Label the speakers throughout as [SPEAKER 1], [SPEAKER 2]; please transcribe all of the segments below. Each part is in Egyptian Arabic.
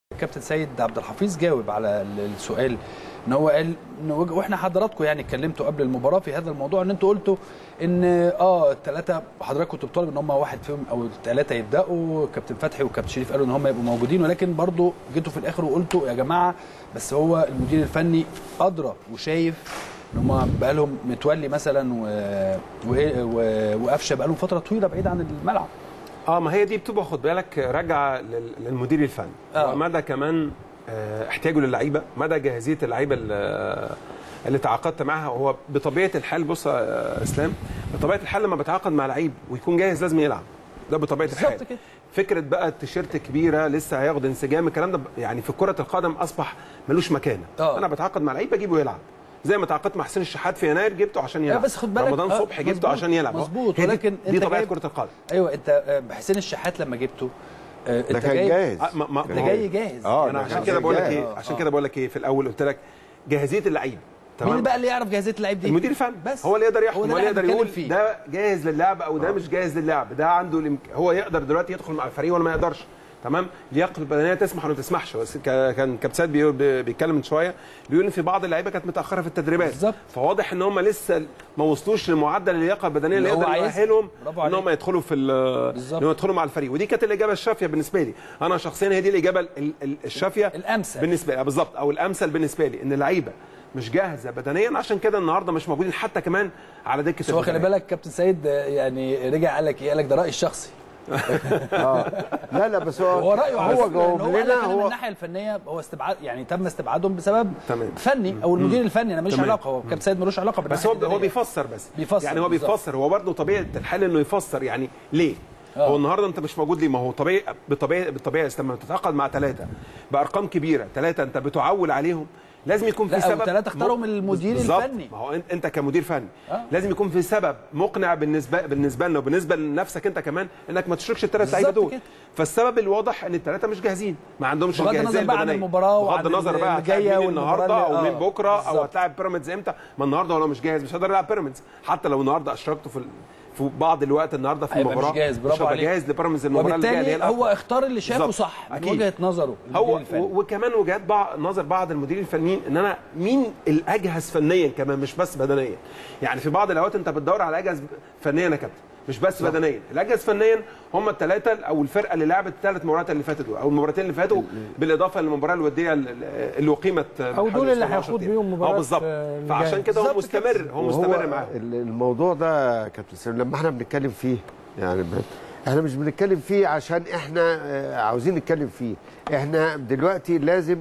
[SPEAKER 1] الكابتن سيد عبد الحفيظ جاوب على السؤال ان هو قال إن وج- واحنا حضراتكم يعني اتكلمتوا قبل المباراه في هذا الموضوع ان انتوا قلتوا ان اه الثلاثه حضرتك كنتوا بتطالب ان هم واحد فيهم او الثلاثه يبداوا كابتن فتحي وكابتن شريف قالوا ان هم يبقوا موجودين ولكن برضو جيتوا في الاخر وقلتوا يا جماعه بس هو المدير الفني ادرى وشايف ان هم بقى لهم متولي مثلا و... و... و... وقفشه بقى لهم فتره طويله بعيد عن الملعب
[SPEAKER 2] اه ما هي دي بتبقى خد بالك راجعه لل- للمدير الفني
[SPEAKER 1] آه.
[SPEAKER 2] ومدى كمان آه، احتياجه للعيبه مدى جاهزيه اللعيبه اللي- اللي تعاقدت معاها وهو بطبيعه الحال بص يا اسلام بطبيعه الحال لما بتعاقد مع لعيب ويكون جاهز لازم يلعب ده بطبيعه الحال
[SPEAKER 1] بالظبط كده.
[SPEAKER 2] فكره بقى التيشيرت كبيره لسه هياخد انسجام الكلام ده يعني في كره القدم اصبح ملوش مكانه
[SPEAKER 1] آه.
[SPEAKER 2] انا بتعاقد مع لعيب بجيبه يلعب زي ما تعاقدت مع حسين الشحات في يناير جبته عشان يلعب
[SPEAKER 1] بس خد بالك
[SPEAKER 2] رمضان
[SPEAKER 1] آه،
[SPEAKER 2] صبحي جبته
[SPEAKER 1] مظبوط،
[SPEAKER 2] عشان يلعب
[SPEAKER 1] مظبوط،
[SPEAKER 2] هي دي-
[SPEAKER 1] ولكن
[SPEAKER 2] دي
[SPEAKER 1] أنت
[SPEAKER 2] طبيعه
[SPEAKER 1] جايب-
[SPEAKER 2] كره القدم
[SPEAKER 1] ايوه انت آه، حسين الشحات لما جبته آه،
[SPEAKER 3] ده
[SPEAKER 1] انت
[SPEAKER 3] كان
[SPEAKER 1] جاي
[SPEAKER 3] جاهز
[SPEAKER 2] آه، ما- ما-
[SPEAKER 1] انت
[SPEAKER 2] ما هو-
[SPEAKER 1] جاي جاهز
[SPEAKER 3] اه
[SPEAKER 2] انا
[SPEAKER 3] ده
[SPEAKER 2] عشان
[SPEAKER 3] كان
[SPEAKER 2] كده بقول لك
[SPEAKER 3] جاهز.
[SPEAKER 2] ايه عشان كده بقول لك ايه في الاول قلت لك جاهزيه اللعيب
[SPEAKER 1] مين بقى اللي يعرف جاهزيه اللعيب دي
[SPEAKER 2] المدير الفني
[SPEAKER 1] بس
[SPEAKER 2] هو اللي يقدر
[SPEAKER 1] هو
[SPEAKER 2] يحكم
[SPEAKER 1] ده
[SPEAKER 2] هو
[SPEAKER 1] اللي
[SPEAKER 2] اللي
[SPEAKER 1] احنا
[SPEAKER 2] يقدر
[SPEAKER 1] بنتكلم
[SPEAKER 2] يقول
[SPEAKER 1] فيه.
[SPEAKER 2] ده جاهز للعب او ده مش جاهز للعب ده عنده الامك... هو يقدر دلوقتي يدخل مع الفريق ولا ما يقدرش تمام لياقته البدنيه تسمح ولا ما تسمحش بس ك- كان كابتن سيد بيقول- بي- بيتكلم من شويه بيقول ان في بعض اللعيبه كانت متاخره في التدريبات
[SPEAKER 1] بالظبط.
[SPEAKER 2] فواضح ان هم لسه ما وصلوش لمعدل اللياقه البدنيه اللي
[SPEAKER 1] اللي هو
[SPEAKER 2] يقدر
[SPEAKER 1] عايزها.
[SPEAKER 2] يؤهلهم
[SPEAKER 1] برافو
[SPEAKER 2] ان هم
[SPEAKER 1] عليك.
[SPEAKER 2] يدخلوا في ال-
[SPEAKER 1] بالظبط.
[SPEAKER 2] ان هم يدخلوا مع الفريق ودي كانت الاجابه الشافيه بالنسبه لي انا شخصيا هي دي الاجابه ال- ال- الشافيه
[SPEAKER 1] الأمثل.
[SPEAKER 2] بالنسبه لي بالظبط او الامثل بالنسبه لي ان اللعيبه مش جاهزه بدنيا عشان كده النهارده مش موجودين حتى كمان على دكه
[SPEAKER 1] بس هو خلي
[SPEAKER 2] البدنية.
[SPEAKER 1] بالك كابتن سيد آه، يعني رجع قال لك ايه قال لك ده رايي الشخصي
[SPEAKER 3] اه لا لا بس هو
[SPEAKER 1] هو رايه على
[SPEAKER 3] هو
[SPEAKER 1] فكرة، لأن
[SPEAKER 3] جاوب
[SPEAKER 1] هو قال لك
[SPEAKER 3] لنا
[SPEAKER 1] أنا من
[SPEAKER 3] هو
[SPEAKER 1] الناحيه الفنيه هو استبعاد يعني تم استبعادهم بسبب
[SPEAKER 2] تمام.
[SPEAKER 1] فني او المدير الفني انا ماليش
[SPEAKER 2] تمام.
[SPEAKER 1] علاقه هو كابتن سيد ملوش علاقه
[SPEAKER 2] بس
[SPEAKER 1] بالناحية
[SPEAKER 2] هو هو
[SPEAKER 1] الإدارية.
[SPEAKER 2] بيفسر بس
[SPEAKER 1] بيفسر
[SPEAKER 2] يعني هو
[SPEAKER 1] بالظبط.
[SPEAKER 2] بيفسر هو برضه طبيعه الحال انه يفسر يعني ليه
[SPEAKER 1] آه.
[SPEAKER 2] هو النهارده انت مش موجود ليه ما هو طبيعي بطبيعه بالطبيعه لما تتعاقد مع ثلاثه بارقام كبيره ثلاثه انت بتعول عليهم لازم يكون في
[SPEAKER 1] لا،
[SPEAKER 2] سبب
[SPEAKER 1] وثلاثة اختارهم المدير
[SPEAKER 2] بالظبط.
[SPEAKER 1] الفني.
[SPEAKER 2] ما هو انت انت كمدير فني
[SPEAKER 1] آه.
[SPEAKER 2] لازم يكون في سبب مقنع بالنسبه بالنسبه لنا وبالنسبه لنفسك انت كمان انك ما تشركش الثلاث لعيبه
[SPEAKER 1] بالظبط
[SPEAKER 2] دول
[SPEAKER 1] كده.
[SPEAKER 2] فالسبب الواضح ان الثلاثه مش جاهزين ما عندهمش
[SPEAKER 1] بغض
[SPEAKER 2] الجاهزيه
[SPEAKER 1] النظر بقى عن
[SPEAKER 2] البدنيه
[SPEAKER 1] المباراة وعن
[SPEAKER 2] بغض النظر بقى
[SPEAKER 1] اللي
[SPEAKER 2] هتلاعب
[SPEAKER 1] جاية
[SPEAKER 2] مين
[SPEAKER 1] والمباراة
[SPEAKER 2] النهارده
[SPEAKER 1] اللي-
[SPEAKER 2] او مين
[SPEAKER 1] آه،
[SPEAKER 2] بكره او
[SPEAKER 1] بالظبط.
[SPEAKER 2] هتلاعب بيراميدز امتى ما النهارده هو لو مش جاهز مش هيقدر يلعب بيراميدز حتى لو النهارده اشركته في ال- في بعض الوقت النهارده في
[SPEAKER 1] هيبقى
[SPEAKER 2] المباراه
[SPEAKER 1] مش جاهز برافو
[SPEAKER 2] هيبقى
[SPEAKER 1] عليك
[SPEAKER 2] جاهز لبيراميدز المباراه اللي جايه اللي هي
[SPEAKER 1] وبالتالي هو
[SPEAKER 2] الأقوى.
[SPEAKER 1] اختار اللي شافه
[SPEAKER 2] بالظبط.
[SPEAKER 1] صح من
[SPEAKER 2] أكيد.
[SPEAKER 1] وجهه نظره
[SPEAKER 2] هو
[SPEAKER 1] المدير الفني.
[SPEAKER 2] و- وكمان وجهات بعض نظر بعض المديرين الفنيين ان انا مين الاجهز فنيا كمان مش بس بدنيا يعني في بعض الاوقات انت بتدور على اجهز فنيا يا كابتن مش بس صح. بدنيا الاجهز فنيا هم الثلاثه او الفرقه اللي لعبت الثلاث مباريات اللي فاتوا دول او المباراتين اللي فاتوا بالاضافه للمباراه الوديه اللي اقيمت
[SPEAKER 4] أو دول اللي هيخوض بيهم مباراة،
[SPEAKER 2] اه بالظبط
[SPEAKER 4] آه، اللي
[SPEAKER 2] فعشان
[SPEAKER 4] جاية.
[SPEAKER 2] كده هو
[SPEAKER 1] بالظبط كده.
[SPEAKER 2] مستمر هو
[SPEAKER 3] وهو
[SPEAKER 2] مستمر معاهم
[SPEAKER 3] ال- الموضوع ده يا كابتن سليم لما احنا بنتكلم فيه يعني ب- احنا مش بنتكلم فيه عشان احنا آه، عاوزين نتكلم فيه احنا دلوقتي لازم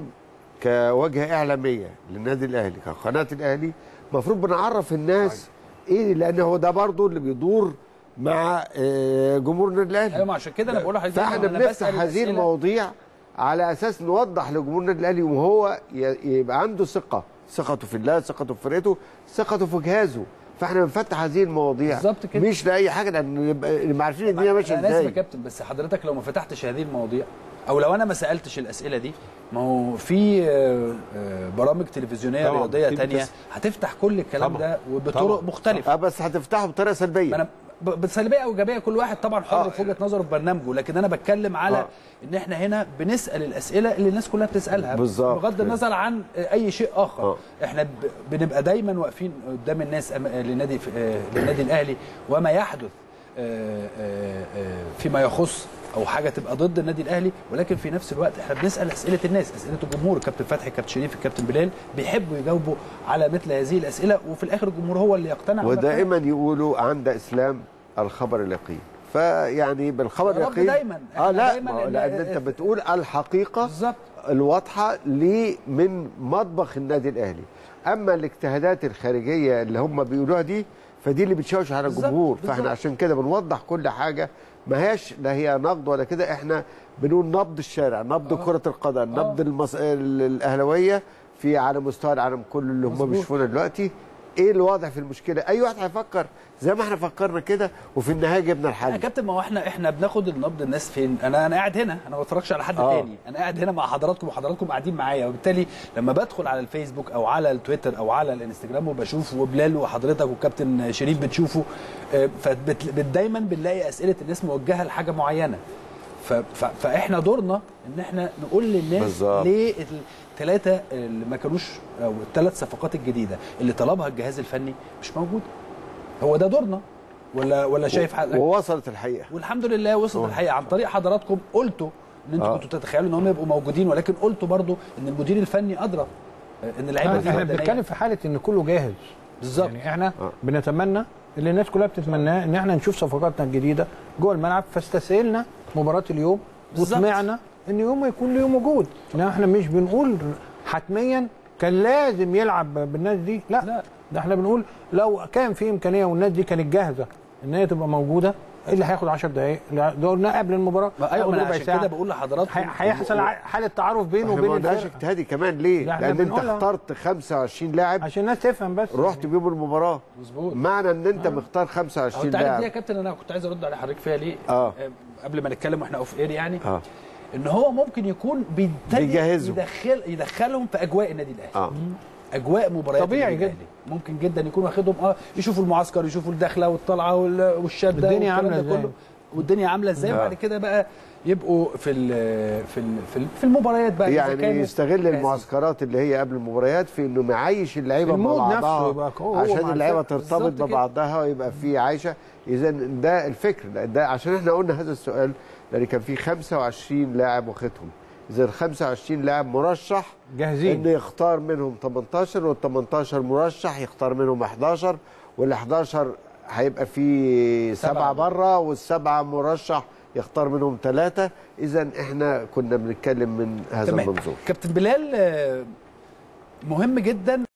[SPEAKER 3] كواجهه اعلاميه للنادي الاهلي كقناه الاهلي المفروض بنعرف الناس ايه لان هو ده برضو اللي بيدور مع آه، جمهور النادي الاهلي
[SPEAKER 1] ايوه ما عشان كده انا بقول لحضرتك
[SPEAKER 3] فاحنا
[SPEAKER 1] أنا
[SPEAKER 3] بنفتح
[SPEAKER 1] بسأل
[SPEAKER 3] هذه
[SPEAKER 1] الأسئلة-
[SPEAKER 3] المواضيع على اساس نوضح لجمهور النادي الاهلي وهو ي- يبقى عنده ثقه ثقته في الله ثقته في فرقته ثقته في جهازه فاحنا بنفتح هذه المواضيع
[SPEAKER 1] بالظبط كده.
[SPEAKER 3] مش لاي حاجه لان نبقى نبقى عارفين الدنيا ماشيه
[SPEAKER 1] انا اسف يا
[SPEAKER 3] ازاي
[SPEAKER 1] كابتن بس حضرتك لو ما فتحتش هذه المواضيع او لو انا ما سالتش الاسئله دي ما هو في آه، آه، برامج تلفزيونيه
[SPEAKER 2] طبعاً،
[SPEAKER 1] رياضيه
[SPEAKER 2] أكيد
[SPEAKER 1] تانية
[SPEAKER 2] بس-
[SPEAKER 1] هتفتح كل الكلام
[SPEAKER 2] طبعاً.
[SPEAKER 1] ده وبطرق
[SPEAKER 2] طبعاً.
[SPEAKER 1] مختلفه
[SPEAKER 3] اه بس هتفتحه بطريقه
[SPEAKER 1] ما
[SPEAKER 3] سلبيه
[SPEAKER 1] انا ب- بسلبيه او ايجابيه كل واحد طبعا حر
[SPEAKER 3] آه.
[SPEAKER 1] في وجهه نظره في برنامجه لكن انا بتكلم على
[SPEAKER 3] آه.
[SPEAKER 1] ان احنا هنا بنسال الاسئله اللي الناس كلها بتسالها
[SPEAKER 3] بالظبط
[SPEAKER 1] بغض
[SPEAKER 3] كده.
[SPEAKER 1] النظر عن اي شيء اخر
[SPEAKER 3] آه.
[SPEAKER 1] احنا ب- بنبقى دايما واقفين قدام الناس أم- للنادي آه، للنادي الاهلي وما يحدث آه، آه، آه، فيما يخص او حاجه تبقى ضد النادي الاهلي ولكن في نفس الوقت احنا بنسال اسئله الناس اسئله الجمهور الكابتن فتحي الكابتن شريف الكابتن بلال بيحبوا يجاوبوا على مثل هذه الاسئله وفي الاخر الجمهور هو اللي يقتنع وما يقتنعش.
[SPEAKER 3] ودائما يقولوا عند اسلام الخبر اليقين فيعني بالخبر
[SPEAKER 1] يا رب
[SPEAKER 3] اليقين
[SPEAKER 1] دايماً.
[SPEAKER 3] اه
[SPEAKER 1] إحنا
[SPEAKER 3] لا
[SPEAKER 1] دايماً
[SPEAKER 3] ما هو
[SPEAKER 1] ال-
[SPEAKER 3] لان انت بتقول الحقيقه
[SPEAKER 1] بالظبط
[SPEAKER 3] الواضحه ليه من مطبخ النادي الاهلي اما الاجتهادات الخارجيه اللي هم بيقولوها دي فدي اللي بتشوش على
[SPEAKER 1] بالظبط،
[SPEAKER 3] الجمهور
[SPEAKER 1] بالظبط.
[SPEAKER 3] فاحنا عشان كده بنوضح كل حاجه ما هياش لا هي نقد ولا كده احنا بنقول نبض الشارع نبض
[SPEAKER 1] آه.
[SPEAKER 3] كره القدم
[SPEAKER 1] آه.
[SPEAKER 3] نبض المص... ال- الاهلاويه في على مستوى العالم كله اللي هم
[SPEAKER 1] مظبوط.
[SPEAKER 3] بيشوفونا دلوقتي ايه الوضع في المشكله اي واحد هيفكر زي ما احنا فكرنا كده وفي النهايه جبنا
[SPEAKER 1] يا
[SPEAKER 3] الحل
[SPEAKER 1] كابتن ما هو احنا احنا بناخد النبض الناس فين انا انا قاعد هنا انا ما بتفرجش على حد
[SPEAKER 3] آه.
[SPEAKER 1] تاني انا قاعد هنا مع حضراتكم وحضراتكم قاعدين معايا وبالتالي لما بدخل على الفيسبوك او على التويتر او على الانستجرام وبشوف وبلال وحضرتك والكابتن شريف بتشوفوا آه، فبت- بت- دايما بنلاقي اسئله الناس موجهه لحاجه معينه ف... ف... فاحنا دورنا ان احنا نقول للناس
[SPEAKER 3] بالظبط.
[SPEAKER 1] ليه الثلاثه اللي ما كانوش او الثلاث صفقات الجديده اللي طلبها الجهاز الفني مش موجوده هو ده دورنا ولا ولا شايف حاجه
[SPEAKER 3] ووصلت الحقيقه
[SPEAKER 1] والحمد لله وصلت الحقيقه عن طريق حضراتكم قلتوا ان انتوا
[SPEAKER 3] آه.
[SPEAKER 1] كنتوا تتخيلوا ان هم يبقوا موجودين ولكن قلتوا برضو ان المدير الفني ادرى ان اللعيبه دي
[SPEAKER 4] احنا
[SPEAKER 1] بدنية.
[SPEAKER 4] بنتكلم في حاله ان كله جاهز
[SPEAKER 1] بالظبط
[SPEAKER 4] يعني احنا
[SPEAKER 3] آه.
[SPEAKER 4] بنتمنى اللي الناس كلها بتتمناه ان احنا نشوف صفقاتنا الجديده جوه الملعب فاستسهلنا مباراه اليوم
[SPEAKER 1] بالظبط.
[SPEAKER 4] وسمعنا ان يوم يكون له موجود انما احنا مش بنقول حتميا كان لازم يلعب بالناس دي لا,
[SPEAKER 1] لا.
[SPEAKER 4] ده احنا بنقول لو كان في امكانيه والناس دي كانت جاهزه ان هي تبقى موجوده إيه اللي هياخد 10 دقائق ده قلنا قبل المباراه
[SPEAKER 1] ما ايوه
[SPEAKER 4] هياخد
[SPEAKER 1] ما انا
[SPEAKER 4] ربع
[SPEAKER 1] عشان
[SPEAKER 4] ساعة.
[SPEAKER 1] كده بقول لحضراتكم
[SPEAKER 4] هي- هيحصل ع- حاله تعارف بينه
[SPEAKER 3] احنا ما
[SPEAKER 4] وبين
[SPEAKER 3] قلناش
[SPEAKER 4] الفرقه
[SPEAKER 3] اجتهادي كمان ليه؟
[SPEAKER 4] لا، احنا
[SPEAKER 3] لان انت
[SPEAKER 4] بنقولها.
[SPEAKER 3] اخترت 25 لاعب
[SPEAKER 4] عشان الناس تفهم بس
[SPEAKER 3] رحت بيهم المباراه
[SPEAKER 1] مظبوط
[SPEAKER 3] معنى ان انت مختار
[SPEAKER 1] هو
[SPEAKER 3] 25
[SPEAKER 1] انت عارف دي يا
[SPEAKER 3] لاعب
[SPEAKER 1] كابتن انا كنت عايز ارد على حضرتك فيها ليه؟
[SPEAKER 3] آه.
[SPEAKER 1] قبل ما نتكلم واحنا اوف اير يعني
[SPEAKER 3] اه
[SPEAKER 1] ان هو ممكن يكون بيبتدي
[SPEAKER 3] بيجهزهم.
[SPEAKER 1] يدخل يدخلهم في اجواء النادي الاهلي
[SPEAKER 3] اه
[SPEAKER 1] اجواء مباريات
[SPEAKER 4] طبيعي
[SPEAKER 1] النادي
[SPEAKER 4] جدا.
[SPEAKER 1] الأهلي. ممكن جدا يكون واخدهم اه يشوفوا المعسكر يشوفوا الدخله والطلعه وال- والشده
[SPEAKER 4] الدنيا
[SPEAKER 1] والكلام
[SPEAKER 4] عاملة
[SPEAKER 1] ده
[SPEAKER 4] إزاي.
[SPEAKER 1] كله والدنيا عامله ازاي
[SPEAKER 3] آه.
[SPEAKER 1] وبعد كده بقى يبقوا في ال في ال في, ال في المباريات بقى إذا
[SPEAKER 3] يعني
[SPEAKER 1] كانوا
[SPEAKER 3] يستغل
[SPEAKER 1] جاهزين.
[SPEAKER 3] المعسكرات اللي هي قبل المباريات في انه معيش اللعيبه مع
[SPEAKER 4] المود نفسه
[SPEAKER 3] بعضها
[SPEAKER 4] يبقى هو- هو
[SPEAKER 3] عشان
[SPEAKER 4] مع
[SPEAKER 3] اللعيبه
[SPEAKER 4] الفرقة.
[SPEAKER 3] ترتبط
[SPEAKER 1] بالظبط كده.
[SPEAKER 3] ببعضها ويبقى في عايشه اذا ده الفكر ده عشان احنا قلنا هذا السؤال لان كان في 25 لاعب واخدهم اذا ال 25 لاعب مرشح
[SPEAKER 4] جاهزين
[SPEAKER 3] انه يختار منهم 18 وال 18 مرشح يختار منهم 11 وال 11 هيبقى في
[SPEAKER 1] سبعة.
[SPEAKER 3] سبعه بره والسبعه مرشح يختار منهم ثلاثه اذا احنا كنا بنتكلم من هذا
[SPEAKER 1] تمام
[SPEAKER 3] المنظور
[SPEAKER 1] كابتن بلال آه، مهم جدا